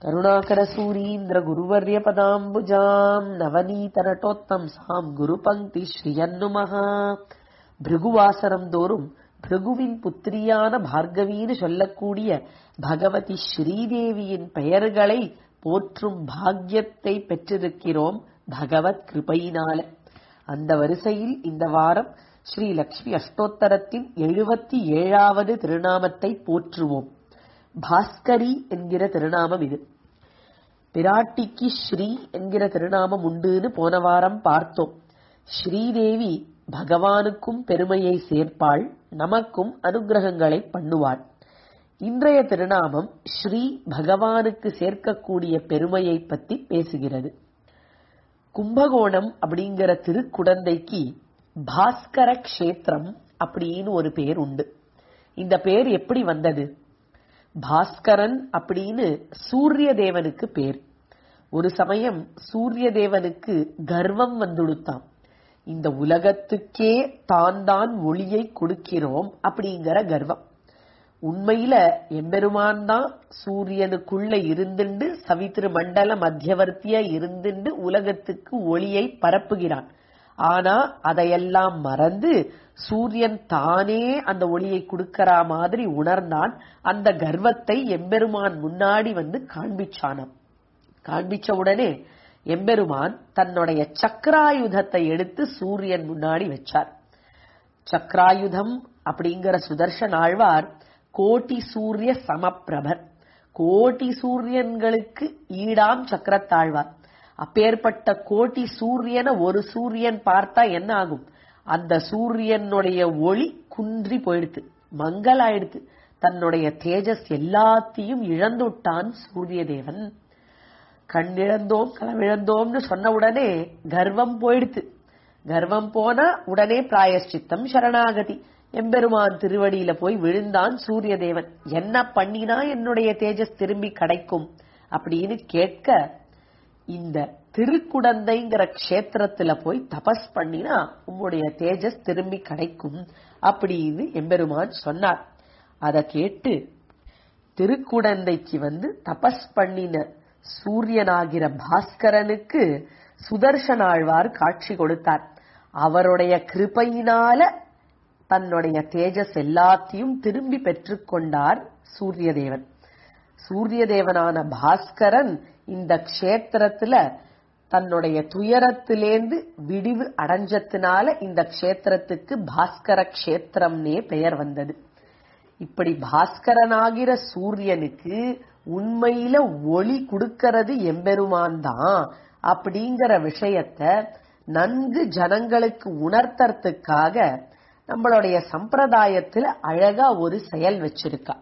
கருணாகரசூரீந்திர குருவர்ய பதாம்புஜாம் நவநீதரட்டோத்தம் சாம் குருபங்கி ஸ்ரீயன்னுமகா பிருகுவாசரம் தோறும் பிருகுவின் புத்திரியான பார்கவின்னு சொல்லக்கூடிய பகவதி ஸ்ரீதேவியின் பெயர்களை போற்றும் பாக்கியத்தை பெற்றிருக்கிறோம் பகவத் கிருபையினால அந்த வரிசையில் இந்த வாரம் ஸ்ரீ லக்ஷ்மி அஷ்டோத்தரத்தின் எழுபத்தி ஏழாவது திருநாமத்தை போற்றுவோம் பாஸ்கரி என்கிற திருநாமம் இது பிராட்டிக்கு ஸ்ரீ என்கிற திருநாமம் உண்டுன்னு போன வாரம் பார்த்தோம் ஸ்ரீதேவி பகவானுக்கும் பெருமையை சேர்ப்பாள் நமக்கும் அனுகிரகங்களை பண்ணுவாள் இன்றைய திருநாமம் ஸ்ரீ பகவானுக்கு சேர்க்கக்கூடிய பெருமையை பத்தி பேசுகிறது கும்பகோணம் அப்படிங்கிற திருக்குடந்தைக்கு பாஸ்கர கஷேத்திரம் அப்படின்னு ஒரு பேர் உண்டு இந்த பேர் எப்படி வந்தது பாஸ்கரன் அப்படின்னு சூரிய தேவனுக்கு பேர் ஒரு சமயம் சூரிய தேவனுக்கு கர்வம் வந்துடுத்தாம் இந்த உலகத்துக்கே தான் தான் ஒளியை கொடுக்கிறோம் அப்படிங்கிற கர்வம் உண்மையில எம்பெருமான் தான் சூரியனுக்குள்ள இருந்துண்டு சவித்திரு மண்டல மத்தியவர்த்தியா இருந்துண்டு உலகத்துக்கு ஒளியை பரப்புகிறான் ஆனா அதையெல்லாம் மறந்து சூரியன் தானே அந்த ஒளியை கொடுக்கற மாதிரி உணர்ந்தான் அந்த கர்வத்தை எம்பெருமான் முன்னாடி வந்து காண்பிச்சானாம் காண்பிச்ச உடனே எம்பெருமான் தன்னுடைய சக்கராயுதத்தை எடுத்து சூரியன் முன்னாடி வச்சார் சக்கராயுதம் அப்படிங்கிற சுதர்ஷன் ஆழ்வார் கோட்டி சூரிய சமப்பிரபர் கோட்டி சூரியன்களுக்கு ஈடாம் சக்கரத்தாழ்வார் அப்பேற்பட்ட கோட்டி சூரியனை ஒரு சூரியன் பார்த்தா என்ன ஆகும் அந்த சூரியனுடைய ஒளி குன்றி போயிடுத்து மங்கலாயிடுத்து தன்னுடைய தேஜஸ் எல்லாத்தையும் இழந்துட்டான் சூரிய தேவன் கண்ணிழந்தோம் களவிழந்தோம்னு சொன்ன உடனே கர்வம் போயிடுத்து கர்வம் போனா உடனே பிராயஷ்சித்தம் சரணாகதி எம்பெருமான் திருவடியில போய் விழுந்தான் சூரிய தேவன் என்ன பண்ணினா என்னுடைய தேஜஸ் திரும்பி கிடைக்கும் அப்படின்னு கேட்க இந்த திருக்குடந்தைங்கிற க்ஷேத்திரத்துல போய் தபஸ் பண்ணினா உங்களுடைய தேஜஸ் திரும்பி கிடைக்கும் அப்படின்னு எம்பெருமான் சொன்னார் அத கேட்டு திருக்குடந்தைக்கு வந்து தபஸ் பண்ணின சூரியனாகிற பாஸ்கரனுக்கு சுதர்சனாழ்வார் காட்சி கொடுத்தார் அவருடைய கிருபையினால தன்னுடைய தேஜஸ் எல்லாத்தையும் திரும்பி பெற்றுக்கொண்டார் சூரியதேவன் சூரியதேவனான பாஸ்கரன் இந்த க்ஷேத்திரத்துல தன்னுடைய துயரத்திலேந்து விடிவு அடைஞ்சத்தினால இந்த க்ஷேத்திரத்துக்கு பாஸ்கர க்ஷேத்திரம்னே பெயர் வந்தது இப்படி பாஸ்கரனாகிற சூரியனுக்கு உண்மையில ஒளி கொடுக்கறது எம்பெருமான் தான் அப்படிங்கிற விஷயத்த நன்கு ஜனங்களுக்கு உணர்த்தறதுக்காக நம்மளுடைய சம்பிரதாயத்துல அழகா ஒரு செயல் வச்சிருக்கா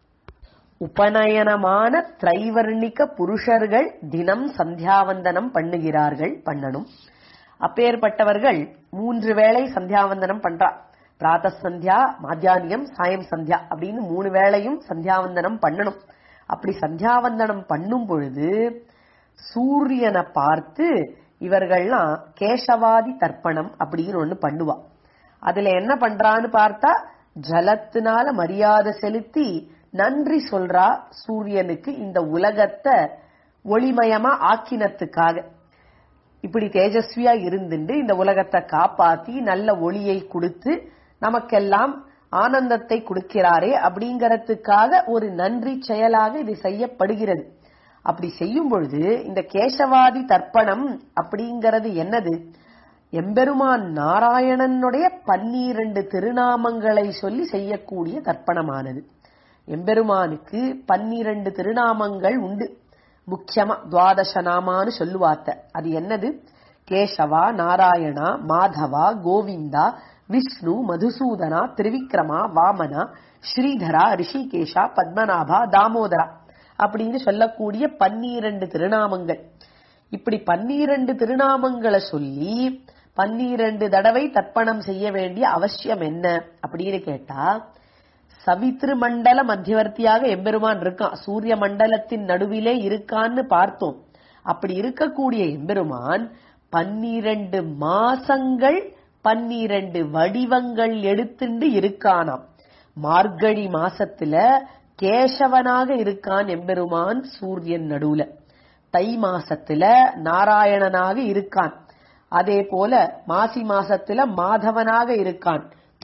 உபநயனமான திரைவர்ணிக புருஷர்கள் தினம் சந்தியாவந்தனம் பண்ணுகிறார்கள் பண்ணணும் அப்பேற்பட்டவர்கள் மூன்று வேளை சந்தியாவந்தனம் பண்றா பிராத சந்தியா மாத்தியானியம் சாயம் சந்தியா அப்படின்னு மூணு வேளையும் சந்தியாவந்தனம் பண்ணணும் அப்படி சந்தியாவந்தனம் பண்ணும் பொழுது சூரியனை பார்த்து இவர்கள்லாம் கேசவாதி தர்ப்பணம் அப்படின்னு ஒண்ணு பண்ணுவா அதுல என்ன பண்றான்னு பார்த்தா ஜலத்தினால மரியாதை செலுத்தி நன்றி சொல்றா சூரியனுக்கு இந்த உலகத்தை ஒளிமயமா ஆக்கினத்துக்காக இப்படி தேஜஸ்வியா இருந்துட்டு இந்த உலகத்தை காப்பாத்தி நல்ல ஒளியை கொடுத்து நமக்கெல்லாம் ஆனந்தத்தை கொடுக்கிறாரே அப்படிங்கறதுக்காக ஒரு நன்றி செயலாக இது செய்யப்படுகிறது அப்படி செய்யும் பொழுது இந்த கேசவாதி தர்ப்பணம் அப்படிங்கிறது என்னது எம்பெருமான் நாராயணனுடைய பன்னிரண்டு திருநாமங்களை சொல்லி செய்யக்கூடிய தர்ப்பணமானது எம்பெருமானுக்கு பன்னிரண்டு திருநாமங்கள் உண்டு முக்கியமா துவாதச நாமான்னு சொல்லுவாத்த அது என்னது கேசவா நாராயணா மாதவா கோவிந்தா விஷ்ணு மதுசூதனா திரிவிக்ரமா வாமனா ஸ்ரீதரா ரிஷிகேஷா பத்மநாபா தாமோதரா அப்படின்னு சொல்லக்கூடிய பன்னிரண்டு திருநாமங்கள் இப்படி பன்னிரண்டு திருநாமங்களை சொல்லி பன்னிரண்டு தடவை தர்ப்பணம் செய்ய வேண்டிய அவசியம் என்ன அப்படின்னு கேட்டா சவித்ரு மண்டல மத்தியவர்த்தியாக எம்பெருமான் இருக்கான் சூரிய மண்டலத்தின் நடுவிலே இருக்கான்னு பார்த்தோம் அப்படி இருக்கக்கூடிய எம்பெருமான் பன்னிரண்டு மாசங்கள் பன்னிரண்டு வடிவங்கள் எடுத்துண்டு இருக்கானாம் மார்கழி மாசத்துல கேசவனாக இருக்கான் எம்பெருமான் சூரியன் நடுவுல தை மாசத்துல நாராயணனாக இருக்கான் அதே போல மாசி மாசத்துல மாதவனாக இருக்கான்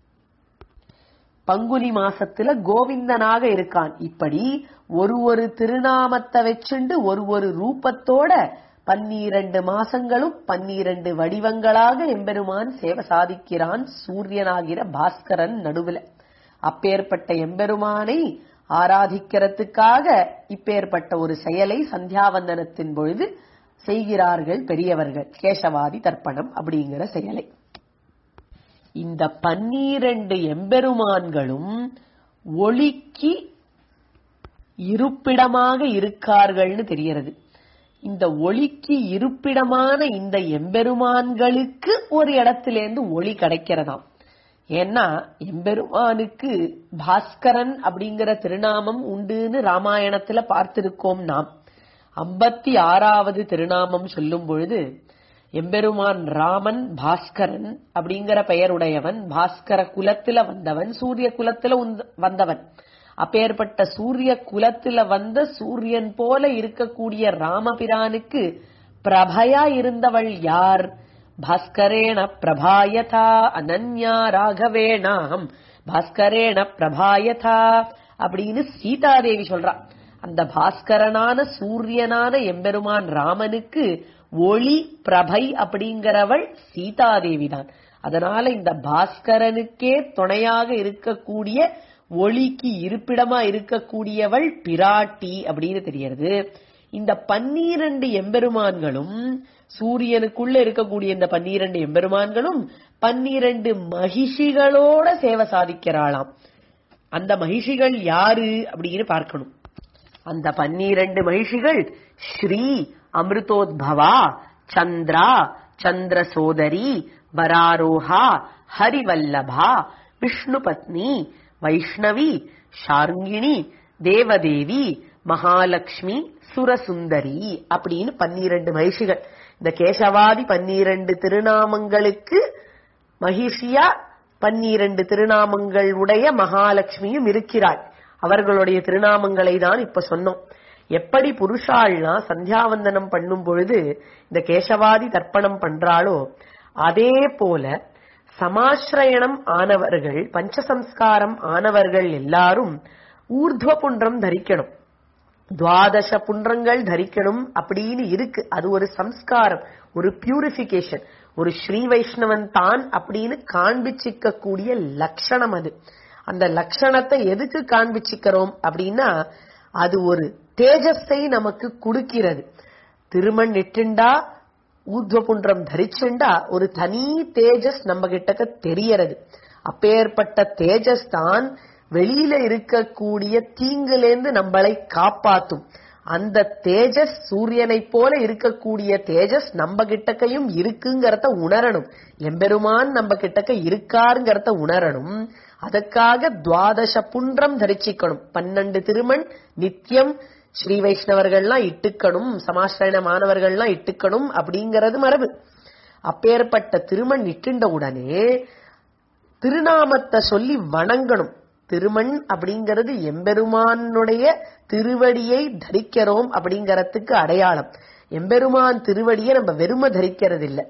பங்குனி மாசத்துல கோவிந்தனாக இருக்கான் இப்படி ஒரு ஒரு திருநாமத்தை வச்சுண்டு ஒரு ஒரு ரூபத்தோட பன்னிரண்டு மாசங்களும் பன்னிரண்டு வடிவங்களாக எம்பெருமான் சேவை சாதிக்கிறான் சூரியனாகிற பாஸ்கரன் நடுவுல அப்பேற்பட்ட எம்பெருமானை ஆராதிக்கிறதுக்காக இப்பேற்பட்ட ஒரு செயலை சந்தியாவந்தனத்தின் பொழுது செய்கிறார்கள் பெரியவர்கள் கேசவாதி தர்ப்பணம் அப்படிங்கிற செயலை இந்த பன்னிரண்டு எம்பெருமான்களும் ஒளிக்கு இருப்பிடமாக இருக்கார்கள்னு தெரியறது இந்த ஒளிக்கு இருப்பிடமான இந்த எம்பெருமான்களுக்கு ஒரு இடத்திலேருந்து ஒளி கிடைக்கிறதாம் ஏன்னா எம்பெருமானுக்கு பாஸ்கரன் அப்படிங்கிற திருநாமம் உண்டுன்னு ராமாயணத்துல பார்த்திருக்கோம் நாம் ஐம்பத்தி ஆறாவது திருநாமம் சொல்லும் பொழுது எம்பெருமான் ராமன் பாஸ்கரன் அப்படிங்கிற பெயருடையவன் பாஸ்கர குலத்துல வந்தவன் சூரிய குலத்துல உந்த- வந்தவன் அப்பேற்பட்ட சூரிய குலத்துல வந்த சூரியன் போல இருக்கக்கூடிய ராமபிரானுக்கு பிரபயா இருந்தவள் யார் பாஸ்கரேண பிரபாயதா அனன்யா ராகவேணாம் பாஸ்கரேண பிரபாயதா அப்படின்னு சீதாதேவி சொல்றா அந்த பாஸ்கரனான சூரியனான எம்பெருமான் ராமனுக்கு ஒளி பிரபை அப்படிங்கிறவள் சீதாதேவி தான் அதனால இந்த பாஸ்கரனுக்கே துணையாக இருக்கக்கூடிய ஒளிக்கு இருப்பிடமா இருக்கக்கூடியவள் பிராட்டி அப்படின்னு தெரியறது இந்த பன்னிரண்டு எம்பெருமான்களும் சூரியனுக்குள்ள இருக்கக்கூடிய இந்த பன்னிரண்டு எம்பெருமான்களும் பன்னிரண்டு மகிஷிகளோட சேவை சாதிக்கிறாளாம் அந்த மகிஷிகள் யாரு அப்படின்னு பார்க்கணும் அந்த பன்னிரண்டு மகிஷிகள் ஸ்ரீ அமிர்தோத்பவா சந்திரா சந்திர சோதரி வராரோஹா ஹரிவல்லபா விஷ்ணு பத்னி வைஷ்ணவி ஷார்ங்கிணி தேவதேவி மகாலட்சுமி சுரசுந்தரி அப்படின்னு பன்னிரண்டு மகிஷிகள் இந்த கேசவாதி பன்னிரண்டு திருநாமங்களுக்கு மகிஷியா பன்னிரண்டு திருநாமங்கள் உடைய மகாலட்சுமியும் இருக்கிறாள் அவர்களுடைய திருநாமங்களை தான் இப்ப சொன்னோம் எப்படி புருஷாள்னா சந்தியாவந்தனம் பண்ணும் பொழுது இந்த கேசவாதி தர்ப்பணம் பண்றாளோ அதே போல சமாஸ்ரயணம் ஆனவர்கள் பஞ்சசம்ஸ்காரம் ஆனவர்கள் எல்லாரும் ஊர்துவ புன்றம் தரிக்கணும் துவாதச புன்றங்கள் தரிக்கணும் அப்படின்னு இருக்கு அது ஒரு சம்ஸ்காரம் ஒரு பியூரிபிகேஷன் ஒரு ஸ்ரீ வைஷ்ணவன் தான் அப்படின்னு காண்பிச்சிக்க கூடிய லட்சணம் அது அந்த லட்சணத்தை எதுக்கு காண்பிச்சுக்கிறோம் அப்படின்னா அது ஒரு தேஜஸை நமக்கு கொடுக்கிறது திருமண் இட்டுண்டா ஊர்துவபுன்றம் தரிச்சுண்டா ஒரு தனி தேஜஸ் நம்ம கிட்டக்க தெரியறது அப்பேற்பட்ட தேஜஸ் தான் வெளியில இருக்கக்கூடிய தீங்குலேந்து நம்மளை காப்பாத்தும் அந்த தேஜஸ் சூரியனைப் போல இருக்கக்கூடிய தேஜஸ் நம்ம கிட்டக்கையும் இருக்குங்கிறத உணரணும் எம்பெருமான் நம்ம கிட்டக்க இருக்காருங்கிறத உணரணும் அதுக்காக துவாதச புன்றம் தரிச்சிக்கணும் பன்னெண்டு திருமண் நித்தியம் ஸ்ரீ வைஷ்ணவர்கள்லாம் இட்டுக்கணும் சமாஸ்ரயண மாணவர்கள்லாம் இட்டுக்கணும் அப்படிங்கறது மரபு அப்பேற்பட்ட திருமண் இட்டுண்ட உடனே திருநாமத்தை சொல்லி வணங்கணும் திருமண் அப்படிங்கிறது எம்பெருமானுடைய திருவடியை தரிக்கிறோம் அப்படிங்கறதுக்கு அடையாளம் எம்பெருமான் திருவடியை நம்ம வெறும தரிக்கிறது இல்ல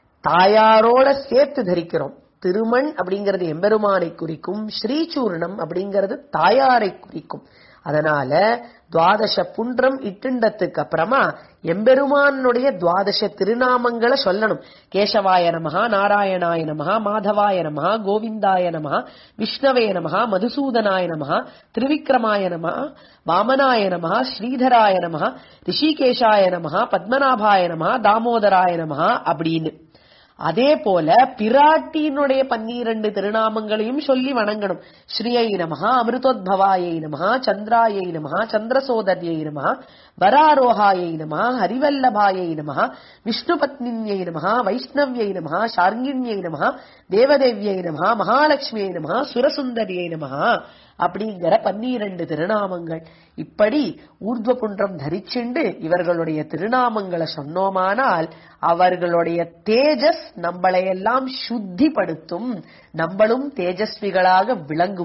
தாயாரோட சேர்த்து தரிக்கிறோம் திருமண் அப்படிங்கிறது எம்பெருமானை குறிக்கும் ஸ்ரீசூர்ணம் அப்படிங்கிறது தாயாரை குறிக்கும் அதனால துவாதச புன்றம் இட்டுண்டத்துக்கு அப்புறமா எம்பெருமானுடைய துவாதச திருநாமங்களை சொல்லணும் கேசவாய நமஹா நாராயணாய நமஹா மாதவாய நமஹா கோவிந்தாய நமஹா விஷ்ணவே நமஹா மதுசூதனாய நமஹா திரிவிக்ரமாய நமஹா வாமனாய நமஹா ஸ்ரீதராய நமஹா ரிஷிகேஷாய நமஹா பத்மநாபாய நமஹா தாமோதராய நமஹா அப்படின்னு அதே போல பிராட்டியினுடைய பன்னிரண்டு திருநாமங்களையும் சொல்லி வணங்கணும் ஸ்ரீயை நமஹா அமிர்தோத்பவாயை நமஹா சந்திராயை நமஹா சந்திரசோதர்யை நமஹா வராரோகாயை நமஹா ஹரிவல்லபாயை நமஹா விஷ்ணு பத்னியை நமஹா வைஷ்ணவ்யை நமஹா ஷார்ங்கிண்யை நமஹா தேவதேவியை நமஹா மகாலட்சுமியை நமஹா சுரசுந்தரியை நமஹா அப்படிங்கிற பன்னிரண்டு திருநாமங்கள் இப்படி ஊர்துவ புன்றம் தரிச்சுண்டு இவர்களுடைய திருநாமங்களை சொன்னோமானால் அவர்களுடைய தேஜஸ் நம்மளையெல்லாம் சுத்திப்படுத்தும் நம்மளும் தேஜஸ்விகளாக விளங்குவோம்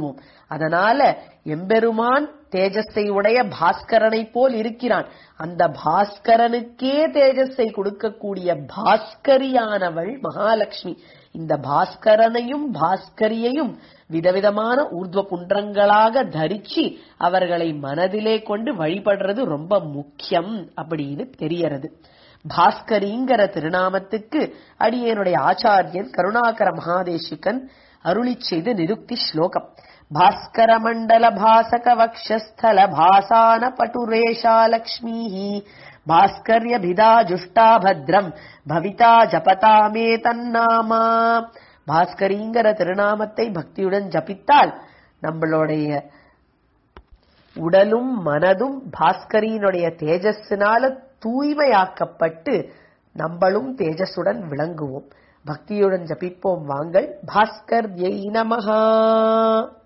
அதனால எம்பெருமான் தேஜஸை உடைய பாஸ்கரனை போல் இருக்கிறான் அந்த பாஸ்கரனுக்கே தேஜஸை கொடுக்கக்கூடிய பாஸ்கரியானவள் மகாலட்சுமி இந்த பாஸ்கரனையும் பாஸ்கரியையும் விதவிதமான ஊர்துவ புன்றங்களாக தரிச்சு அவர்களை மனதிலே கொண்டு வழிபடுறது ரொம்ப முக்கியம் அப்படின்னு தெரியறது பாஸ்கரிங்கிற திருநாமத்துக்கு அடியனுடைய ஆச்சாரியன் கருணாகர மகாதேசிகன் அருளி செய்த நிருக்தி ஸ்லோகம் பாஸ்கர மண்டல பாசக வக்ஷஸ்தல பாசான பட்டுரேஷா லக்ஷ்மீ பாஸ்கர்யபிதா ஜுஷ்டா பத்ரம் பவிதா ஜபதாமே தன்னாமா பாஸ்கரிங்கிற திருநாமத்தை பக்தியுடன் ஜபித்தால் நம்மளுடைய உடலும் மனதும் பாஸ்கரியினுடைய தேஜஸினால தூய்மையாக்கப்பட்டு நம்மளும் தேஜஸுடன் விளங்குவோம் பக்தியுடன் ஜபிப்போம் வாங்கள் பாஸ்கர் நமஹா